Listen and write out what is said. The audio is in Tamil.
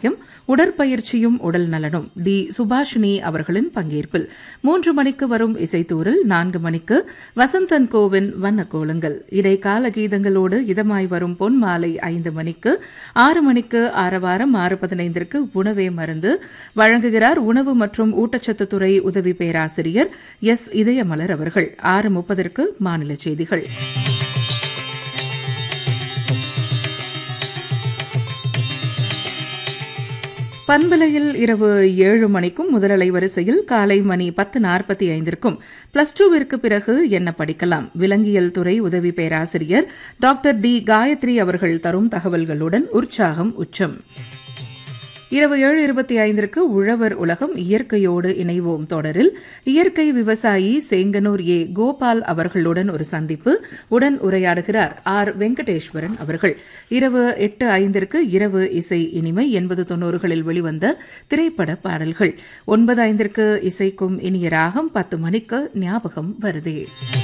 விவசாயம் உடற்பயிற்சியும் உடல் நலனும் டி சுபாஷினி அவர்களின் பங்கேற்பில் மூன்று மணிக்கு வரும் இசைத்தூரில் நான்கு மணிக்கு வசந்தன் கோவின் வண்ணக்கோலங்கள் இடைக்கால கீதங்களோடு இதமாய் வரும் பொன் மாலை ஐந்து மணிக்கு ஆறு மணிக்கு ஆரவாரம் ஆறு பதினைந்திற்கு உணவே மருந்து வழங்குகிறார் உணவு மற்றும் ஊட்டச்சத்துத்துறை உதவி பேராசிரியர் எஸ் இதயமலர் அவர்கள் ஆறு முப்பதற்கு மாநில செய்திகள் பண்பலையில் இரவு ஏழு மணிக்கும் முதலலை வரிசையில் காலை மணி பத்து நாற்பத்தி ஐந்திற்கும் பிளஸ் டூவிற்கு பிறகு என்ன படிக்கலாம் விலங்கியல் துறை உதவி பேராசிரியர் டாக்டர் டி காயத்ரி அவர்கள் தரும் தகவல்களுடன் உற்சாகம் உச்சம் இரவு ஏழு இருபத்தி ஐந்திற்கு உழவர் உலகம் இயற்கையோடு இணைவோம் தொடரில் இயற்கை விவசாயி சேங்கனூர் ஏ கோபால் அவர்களுடன் ஒரு சந்திப்பு உடன் உரையாடுகிறார் ஆர் வெங்கடேஸ்வரன் அவர்கள் இரவு எட்டு ஐந்திற்கு இரவு இசை இனிமை எண்பது தொன்னூறுகளில் வெளிவந்த திரைப்பட பாடல்கள் ஒன்பது ஐந்திற்கு இசைக்கும் இனிய ராகம் பத்து மணிக்கு ஞாபகம் வருதே